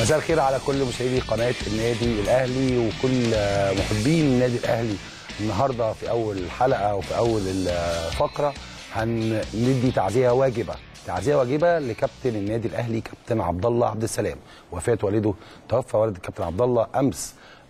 مساء الخير على كل مشاهدي قناه النادي الاهلي وكل محبين النادي الاهلي النهارده في اول حلقه وفي اول الفقره هندي تعزيه واجبه تعزيه واجبه لكابتن النادي الاهلي كابتن عبد الله عبد السلام وفاه والده توفى والد الكابتن عبد الله امس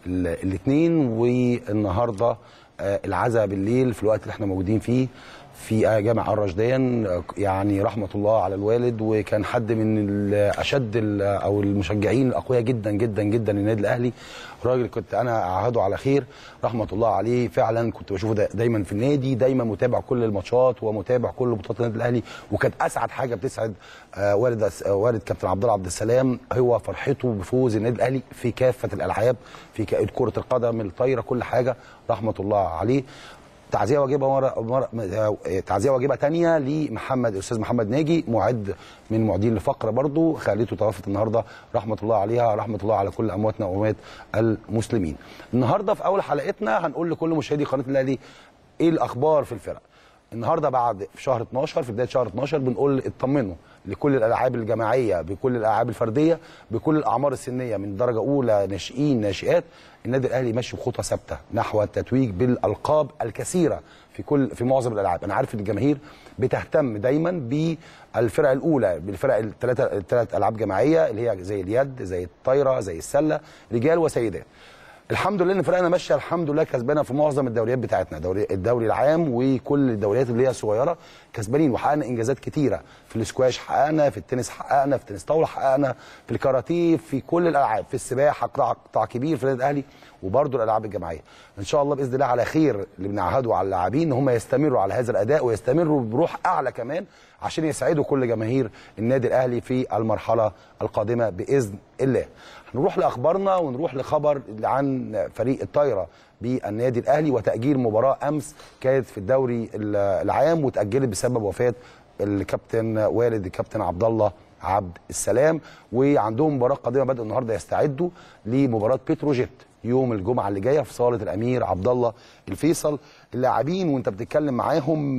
الاثنين والنهارده العزاء بالليل في الوقت اللي احنا موجودين فيه في جامع الرشدان يعني رحمه الله على الوالد وكان حد من اشد او المشجعين الاقوياء جدا جدا جدا للنادي الاهلي راجل كنت انا اعهده على خير رحمه الله عليه فعلا كنت بشوفه دايما في النادي دايما متابع كل الماتشات ومتابع كل بطولات النادي الاهلي وكانت اسعد حاجه بتسعد والد والد كابتن عبد الله عبد السلام هو فرحته بفوز النادي الاهلي في كافه الالعاب في كره القدم الطايره كل حاجه رحمه الله عليه تعزيه واجبه مرة, مرة تعزيه واجبه ثانيه لمحمد الاستاذ محمد ناجي معد من معدين الفقره برضه خالته توفت النهارده رحمه الله عليها رحمه الله على كل امواتنا واموات المسلمين. النهارده في اول حلقتنا هنقول لكل مشاهدي قناه الاهلي ايه الاخبار في الفرق. النهارده بعد في شهر 12 في بدايه شهر 12 بنقول اطمنوا لكل الالعاب الجماعيه بكل الالعاب الفرديه بكل الاعمار السنيه من درجه اولى ناشئين ناشئات النادي الاهلي ماشي بخطى ثابته نحو التتويج بالالقاب الكثيره في كل في معظم الالعاب انا عارف ان الجماهير بتهتم دايما بالفرق الاولى بالفرق الثلاثه الثلاث العاب جماعيه اللي هي زي اليد زي الطايره زي السله رجال وسيدات الحمد لله ان فرقنا ماشيه الحمد لله كسبانه في معظم الدوريات بتاعتنا دوري الدوري العام وكل الدوريات اللي هي صغيره كسبانين وحققنا انجازات كتيره في الاسكواش حققنا في التنس حققنا في التنس طاوله حققنا في الكاراتيه في كل الالعاب في السباحه قطاع كبير في النادي الاهلي وبرده الالعاب الجماعيه ان شاء الله باذن الله على خير اللي بنعهده على اللاعبين ان هم يستمروا على هذا الاداء ويستمروا بروح اعلى كمان عشان يسعدوا كل جماهير النادي الاهلي في المرحله القادمه باذن الله نروح لاخبارنا ونروح لخبر عن فريق الطايره بالنادي الاهلي وتاجيل مباراه امس كانت في الدوري العام وتاجلت بسبب وفاه الكابتن والد الكابتن عبد الله عبد السلام وعندهم مباراه قادمه بدأوا النهارده يستعدوا لمباراه بتروجيت يوم الجمعه اللي جايه في صاله الامير عبد الله الفيصل اللاعبين وانت بتتكلم معاهم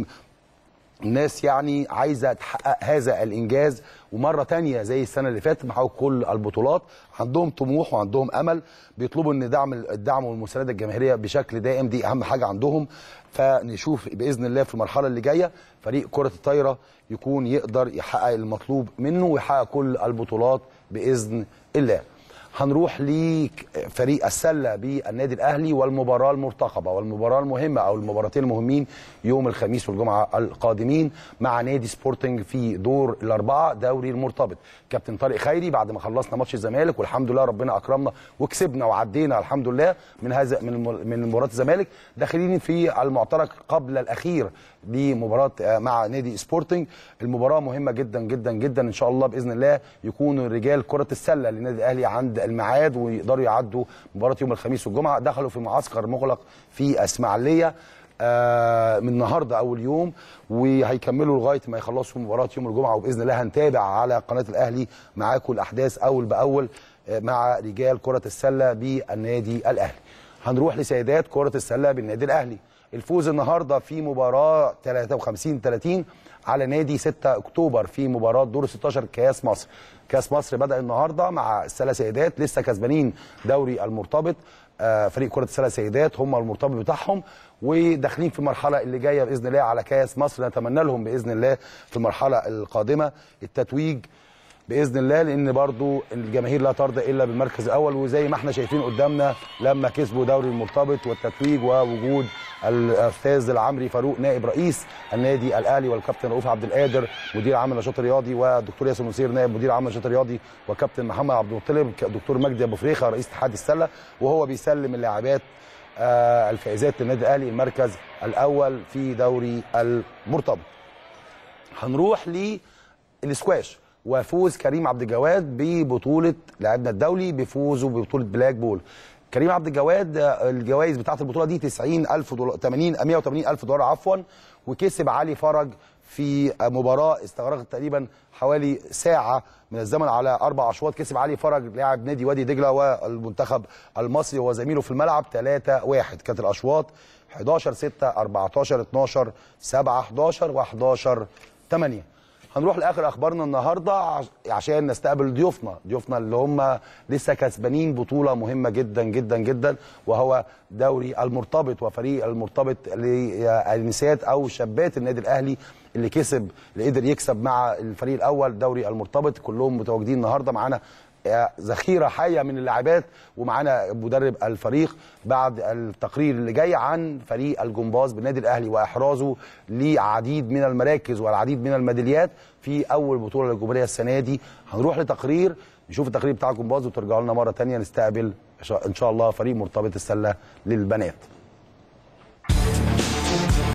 الناس يعني عايزه تحقق هذا الانجاز ومره تانية زي السنه اللي فاتت محقق كل البطولات عندهم طموح وعندهم امل بيطلبوا ان دعم الدعم والمسانده الجماهيريه بشكل دائم دي اهم حاجه عندهم فنشوف باذن الله في المرحله اللي جايه فريق كره الطايره يكون يقدر يحقق المطلوب منه ويحقق كل البطولات باذن الله هنروح لفريق السله بالنادي الاهلي والمباراه المرتقبه والمباراه المهمه او المباراتين المهمين يوم الخميس والجمعه القادمين مع نادي سبورتنج في دور الاربعه دوري المرتبط كابتن طارق خيري بعد ما خلصنا ماتش الزمالك والحمد لله ربنا اكرمنا وكسبنا وعدينا الحمد لله من هذا من من مباراه الزمالك داخلين في المعترك قبل الاخير لمباراه مع نادي سبورتنج المباراه مهمه جدا جدا جدا ان شاء الله باذن الله يكونوا رجال كره السله للنادي الاهلي عند الميعاد ويقدروا يعدوا مباراه يوم الخميس والجمعه دخلوا في معسكر مغلق في اسماعيليه آه من النهارده اول يوم وهيكملوا لغايه ما يخلصوا مباراه يوم الجمعه وباذن الله هنتابع على قناه الاهلي معاكم الاحداث اول باول آه مع رجال كره السله بالنادي الاهلي. هنروح لسيدات كره السله بالنادي الاهلي. الفوز النهارده في مباراه 53 30 على نادي 6 اكتوبر في مباراه دور 16 كاس مصر. كاس مصر بدا النهارده مع السله سيدات لسه كسبانين دوري المرتبط آه فريق كره السله سيدات هم المرتبط بتاعهم وداخلين في المرحله اللي جايه باذن الله على كاس مصر نتمنى لهم باذن الله في المرحله القادمه التتويج باذن الله لان برضو الجماهير لا ترضى الا بالمركز الاول وزي ما احنا شايفين قدامنا لما كسبوا دوري المرتبط والتتويج ووجود الاستاذ العمري فاروق نائب رئيس النادي الاهلي والكابتن رؤوف عبد القادر مدير عام النشاط الرياضي والدكتور ياسر نصير نائب مدير عام النشاط الرياضي وكابتن محمد عبد المطلب دكتور مجدي ابو فريخه رئيس اتحاد السله وهو بيسلم اللاعبات آه الفائزات للنادي الاهلي المركز الاول في دوري المرتبط. هنروح للسكواش وفوز كريم عبد الجواد ببطوله لاعبنا الدولي بفوزه ببطوله بلاك بول. كريم عبد الجواد الجوائز بتاعه البطوله دي 90000 دولار 80 180000 دولار عفوا وكسب علي فرج في مباراه استغرقت تقريبا حوالي ساعه من الزمن على اربع اشواط كسب علي فرج لاعب نادي وادي دجله والمنتخب المصري وزميله في الملعب 3 1 كانت الاشواط 11 6 14 12 7 11 و11 8 هنروح لاخر اخبارنا النهارده عش- عشان نستقبل ضيوفنا ضيوفنا اللي هم لسه كسبانين بطوله مهمه جدا جدا جدا وهو دوري المرتبط وفريق المرتبط للنسيات او شابات النادي الاهلي اللي كسب اللي قدر يكسب مع الفريق الاول دوري المرتبط كلهم متواجدين النهارده معانا ذخيره حيه من اللاعبات ومعانا مدرب الفريق بعد التقرير اللي جاي عن فريق الجمباز بالنادي الاهلي واحرازه لعديد من المراكز والعديد من الميداليات في اول بطوله للجمهوريه السنه دي هنروح لتقرير نشوف التقرير بتاع الجمباز وترجعوا لنا مره ثانيه نستقبل ان شاء الله فريق مرتبط السله للبنات